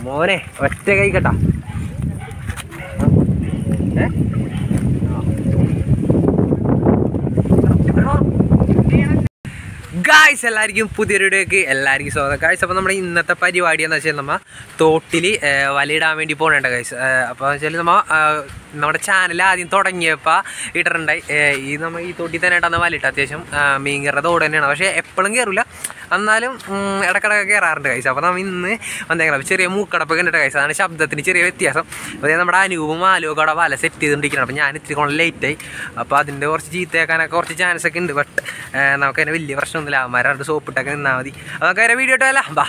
മോനെ ഒറ്റ കൈ കേട്ടാ ഏ ഗായ്സ് എല്ലാവർക്കും പുതിയൊരു വീഡിയോക്ക് എല്ലാവർക്കും സ്വാഗതം ഗായ്സ് അപ്പോൾ നമ്മുടെ ഇന്നത്തെ പരിപാടി എന്ന് വെച്ചാൽ നമ്മൾ തോട്ടിൽ വലയിടാൻ വേണ്ടി പോകണുണ്ട് ഗായ്സ് അപ്പോൾ വെച്ചാൽ നമ്മൾ നമ്മുടെ ചാനൽ ആദ്യം തുടങ്ങിയപ്പോൾ ഇട്ടിട്ടുണ്ടായി ഏഹ് ഈ നമ്മൾ ഈ തോട്ടിൽ തന്നെ ഇട്ടാന്ന് വലയിട്ട് അത്യാവശ്യം ഏഹ് മീൻ കയറുന്ന തോട് തന്നെയാണ് പക്ഷേ എപ്പോഴും കയറില്ല എന്നാലും ഉം, ഇടക്കിടക്ക് കയറാറുണ്ട് ഗൈസ് അപ്പോൾ നമ്മൾ ഇന്ന് വന്നേക്കണം ചെറിയ മൂക്കടപ്പൊക്കെ കണ്ടിട്ട് ഗൈസ് അതാണ് ശബ്ദത്തിന് ചെറിയ വ്യത്യാസം അതേ നമ്മുടെ അനൂപും ആലുവൊക്കെ അവിടെ വല സെറ്റ് ചെയ്തുകൊണ്ടിരിക്കണം അപ്പോൾ ഞാൻ ഇത്തിരി കൊണ്ട് ലേറ്റായി അപ്പോൾ അതിൻ്റെ കുറച്ച് ചീത്തയാക്കാനൊക്കെ കുറച്ച് ചാൻസ് ഒക്കെ ഉണ്ട് ബട്ട് നമുക്കതിന് വലിയ പ്രശ്നമൊന്നുമില്ല അവന്മാരുടെ സോപ്പിട്ടൊക്കെ നിന്നാൽ മതി അതൊക്കെ അതിൻ്റെ വീഡിയോ ഇട്ടല്ല ബാ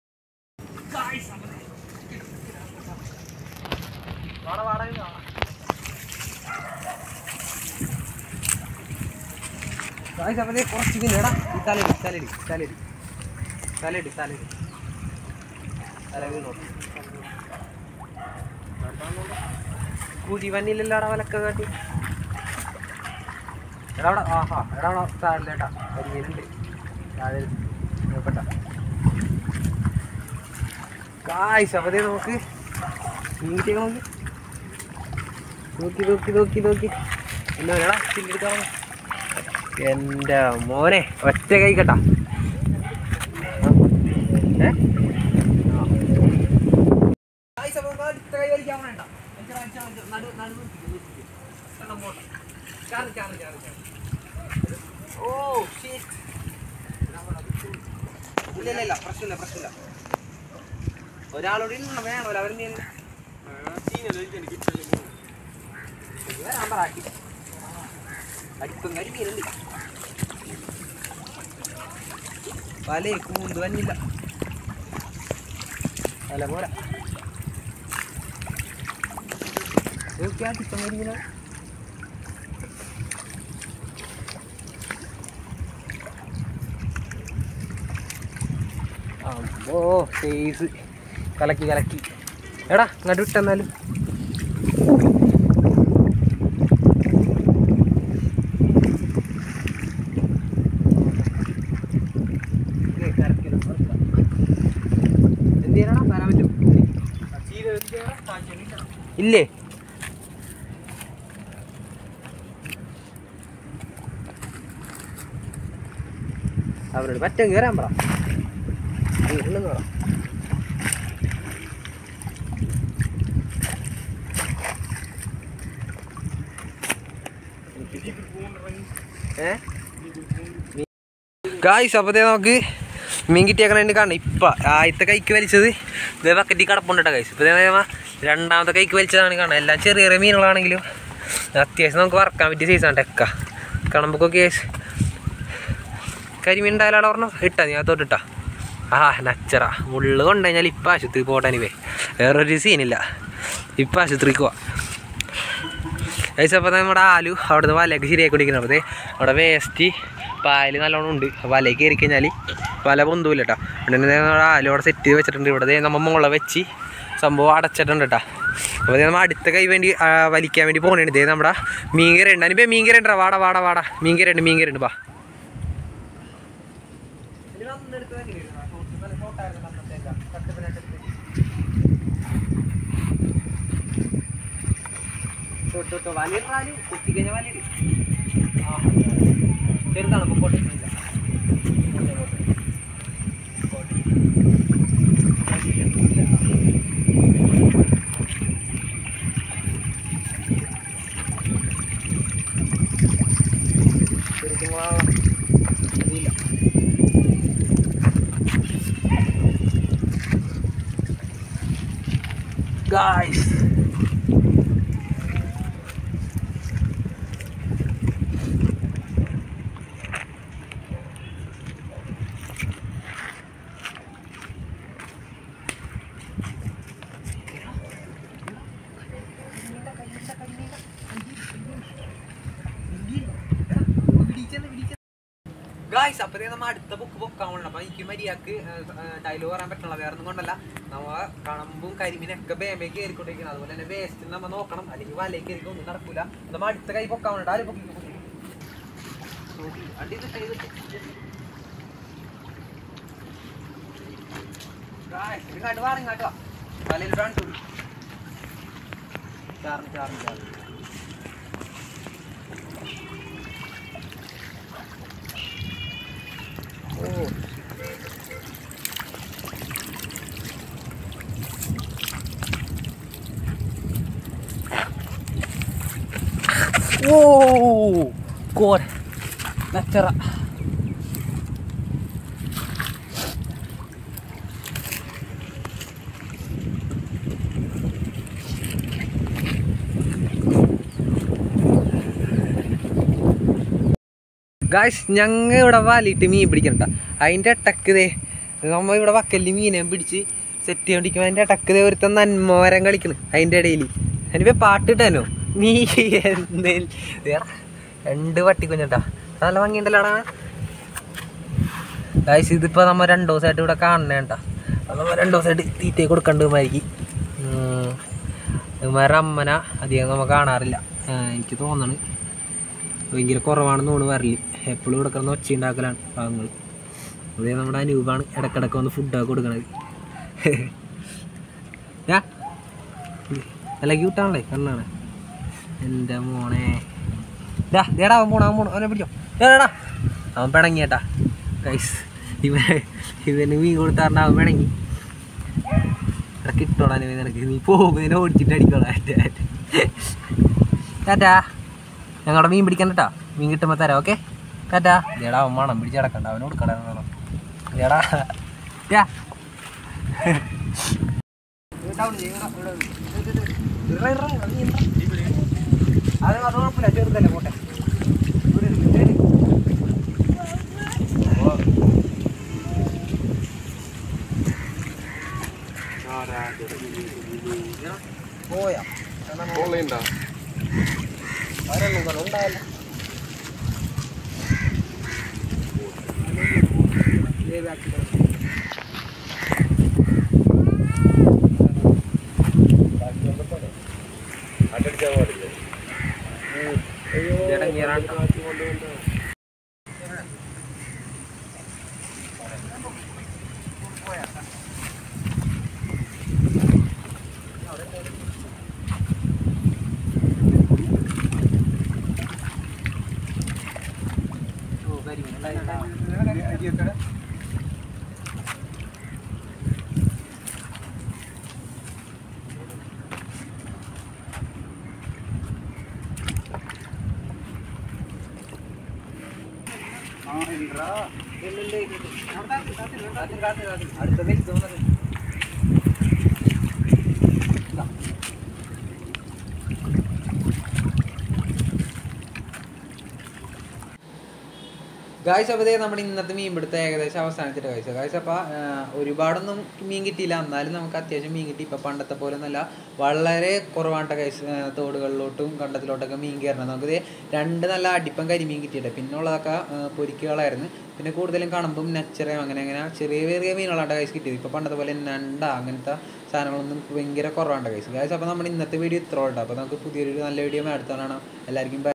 കുറച്ച് പിന്നെടാ തലയിടി തലയിടി തലയിടി തലയിടി തലയിടി തല വീണോ കുഴി വന്നില്ലല്ലോടാ വലക്ക കാട്ടി എടാ അവിടെ ആഹാ എടാ അവിടെ താഴേട്ടാ കരിമീനുണ്ട് താഴെ നോക്കട്ട കായ്സ് അപ്പതേ നോക്ക് മീൻ കിട്ടിയൊക്കെ നോക്കി നോക്കി നോക്കി നോക്കി നോക്കി എന്നാ എടാ ചില്ലെടുക്കാൻ എൻ്റെ മോനെ ഒറ്റ കൈ കേട്ടാ ഏ Guys, അപ്പൊ നമുക്ക് അടുത്ത കൈ വലിക്കാൻ വേണ്ട. വെച്ച് വെച്ച് വെച്ച് നടു നടു നിർത്തിക്ക്, നിർത്തിക്ക്. വെള്ളം പോട്ടെ. ചാറ് ചാറ് ചാറ് ചാറ്. ഓ shit. ഇല്ല ഇല്ല ഇല്ല പ്രശ്നമില്ല പ്രശ്നമില്ല ഒരാളോട് ഇന്ന് വേണമല്ലോ അവർ നീ വരാൻ പറ അടി അടിപ്പം കരിമീനുണ്ട് വലേ കൂന്ത് വന്നില്ല വല പോരാ ഇതൊക്കെ അടിപ്പം കരിമീന അമ്പോ സൈസ് കലക്കി കലക്കി എടാ ഇങ്ങോട്ട് വിട്ടെന്നാലും എന്ത് ചെയ്യണടാ തരാൻ പറ്റും ഇല്ലേ അവരോട് പറ്റും കയറാൻ പറ ഇരുന്ന് പറ ഗായ്സ് അപ്പത്തേ നമുക്ക് മീൻ കിട്ടിയേക്കണ കാണണം ഇപ്പം ആദ്യത്തെ കൈക്ക് വലിച്ചത് ഇതേ ബക്കറ്റി കടപ്പുണ്ടോ ഗൈസ് ഇപ്പം ഇതേ രണ്ടാമത്തെ കൈക്ക് വലിച്ചതാണ് കാണാം എല്ലാം ചെറിയ ചെറിയ മീനുകളാണെങ്കിലും അത്യാവശ്യം നമുക്ക് വറക്കാൻ പറ്റിയ സൈസാണ് ടെക്ക കാണുമ്പോൾ കേസ് കരിമീൻ ഉണ്ടായാലും അവിടെ പറഞ്ഞു ഇട്ടാ നീ അകത്തോട്ട് ഇട്ടാ ആ നച്ചറ മുള്ളു കൊണ്ടു കഴിഞ്ഞാൽ ഇപ്പം ആശുപത്രി പോട്ടാനിവേ വേറൊരു സീനില്ല ഇപ്പം ആശുപത്രിക്ക് പോവാം ഗൈസ് അപ്പോൾ നമ്മുടെ ആലു അവിടുന്ന് വലയൊക്കെ ശരിയായിക്കൊണ്ടിരിക്കുന്നത് അപ്പോൾ അവിടെ വേസ്റ്റ് പായൽ നല്ലോണം ഉണ്ട് വലയ്ക്ക് കയറി കഴിഞ്ഞാൽ വല പൊന്തൂല കേട്ടോ ഉടനെ നമ്മുടെ ആലു അവിടെ സെറ്റ് ചെയ്ത് വെച്ചിട്ടുണ്ട് ഇവിടെ ദേ നമ്മൾ മുള വെച്ച് സംഭവം അടച്ചിട്ടുണ്ട് കേട്ടോ അപ്പോൾ ദേ നമ്മൾ അടുത്ത കൈ വേണ്ടി ആ, വലിക്കാൻ വേണ്ടി പോകണുണ്ട് ഇതേ നമ്മുടെ മീൻകര ഉണ്ട് അതിനിപ്പോൾ മീൻകര ഉണ്ടോ വാട വാട വാട മീൻകര ഉണ്ട് മീൻകര ഉണ്ട് വാ തൊട്ട് വലിയിട്ടാല് കുത്തിക്കഴിഞ്ഞാൽ വലിയിട് ആ ചെറുതാണ് ഇപ്പോൾ പൊട്ടിച്ചില്ല ശരിക്കും ആ ഇല്ല ഗായ്സ് ഗായ്സ് അപ്പത്തേ നമ്മ അടുത്ത ബുക്ക് പൊക്കാൻ പോകണം അപ്പൊ എനിക്ക് മര്യാദക്ക് ഡയലോഗ് പറയാൻ പറ്റണല്ല വേറെ ഒന്നും കൊണ്ടല്ല നമ്മ കണമ്പും കരിമീനൊക്കെ ബേമ്പേ കയറിക്കൊണ്ടിരിക്കണം അതുപോലെ തന്നെ വേസ്റ്റ് നമ്മ നോക്കണം അല്ലെങ്കിൽ വലയിൽ കയറി ഒന്നും നടക്കൂല നമ്മ അടുത്ത കൈ പൊക്കാൻ വേണ്ട ആരും പൊക്കി പൊക്കി നോക്കി അടി ഇത് ചെയ്തിട്ട് ഗായ്സ് ഇങ്ങോട്ട് വാ ഇങ്ങോട്ട് വാ വലയിൽ കാണിച്ചു കൊടുക്ക്. ചാർന്ന് ചാർന്ന് ചാർന്ന് ഓ ഓ കോര നച്ചറ ഗായ്സ് ഞങ്ങൾ ഇവിടെ വാലിയിട്ട് മീൻ പിടിക്കണ്ട അതിൻ്റെ ടക്ക് ദേ നമ്മൾ ഇവിടെ വക്കലിൽ മീനെ പിടിച്ച് സെറ്റ് ചെയ്തോണ്ടിരിക്കുമ്പോൾ അതിൻ്റെ ടക്ക് ദേ ഒരുത്തൻ നന്മോരം കളിക്കുന്നു അതിൻ്റെ ഇടയിൽ അതിനിപ്പോൾ പാട്ടിട്ടാനോ നീ എന്തേലും ദേ രണ്ട് പട്ടിക്കുഞ്ഞട്ടാ നല്ല ഭംഗിയുണ്ടല്ലോടാ ഗായ്സ് ഇതിപ്പോൾ നമ്മൾ രണ്ട് ദിവസമായിട്ട് ഇവിടെ കാണണേണ്ട അത് നമ്മൾ രണ്ട് ദിവസമായിട്ട് തീറ്റ കൊടുക്കണ്ടുമായിരിക്കും ഇവന്മാരുടെ അമ്മന അധികം നമ്മൾ കാണാറില്ല ആ, എനിക്ക് തോന്നണ് ഭയങ്കര കുറവാണെന്ന് തോന്നുന്നു വരല് എപ്പോഴും ഇവിടെ കിടന്ന് ഒച്ച ഉണ്ടാക്കലാണ് പാവങ്ങൾ അതേ നമ്മുടെ അനൂപാണ് ഇടക്കിടക്ക് വന്ന് ഫുഡൊക്കെ കൊടുക്കണത് ഞാ നല്ല ക്യൂട്ടാണല്ലേ കണ്ണാണ് എൻ്റെ മോനെ ഡാ ദേടാ അവൻ പോണ അവൻ പോണ അവനെ പിടിച്ചോ ഏടാ അവൻ പിണങ്ങിയേട്ടാ കൈസ് ഇവൻ ഇവന് മീൻ കൊടുത്താറിന് അവൻ പിണങ്ങി ഇടയ്ക്ക് ഇട്ടോടാ നീ നിനക്ക് നീ പോകുന്നതിനെ ഓടിച്ചിട്ട് അടിക്കോളാ ടാറ്റാ ഞങ്ങളുടെ മീൻ പിടിക്കാൻ കേട്ടാ മീൻ കിട്ടുമ്പോൾ തരാം ഓക്കെ ടാറ്റാ ദേടാ അവൻ വേണം പിടിച്ച് കിടക്കണ്ട അവന് കൊടുക്കട വേണം ദേടാ യാ അത് അത് കുഴപ്പമില്ല ചെറുതല്ലേ പോട്ടെ പോയാ അവരൊന്നും ഉണ്ടാവില്ല ഗായ്സ് അപ്പോൾ നമ്മുടെ ഇന്നത്തെ മീൻ പിടുത്തം ഏകദേശം അവസാനിച്ചിട്ട് ഗായ്സ് ഗായ്സ് അപ്പോൾ ഒരുപാടൊന്നും മീൻ കിട്ടിയില്ല എന്നാലും നമുക്ക് അത്യാവശ്യം മീൻ കിട്ടി ഇപ്പോൾ പണ്ടത്തെ പോലെ ഒന്നല്ല വളരെ കുറവാണ് ഗൈസ് തോടുകളിലോട്ടും കണ്ടത്തിലോട്ടൊക്കെ മീൻ കയറണം നമുക്ക് ദേ രണ്ട് നല്ല അടിപ്പം കരിമീൻ കിട്ടിയിട്ട് പിന്നെ ഉള്ളതൊക്കെ പൊരിക്കുകളായിരുന്നു പിന്നെ കൂടുതലും കാണുമ്പം നെച്ചറ അങ്ങനെ അങ്ങനെ ചെറിയ ചെറിയ മീനുകളാണ് ഗൈസ് കിട്ടിയത് ഇപ്പോൾ പണ്ടത്തെ പോലെ നണ്ട അങ്ങനത്തെ സാധനങ്ങളൊന്നും ഭയങ്കര കുറവാണ് ഗൈസ് ഗൈസ് അപ്പോൾ നമ്മുടെ ഇന്നത്തെ വീഡിയോ ഇത്ര ഉള്ളൂ അപ്പോൾ നമുക്ക് പുതിയൊരു നല്ല വീഡിയോ അടുത്താണ് എല്ലാവർക്കും bye.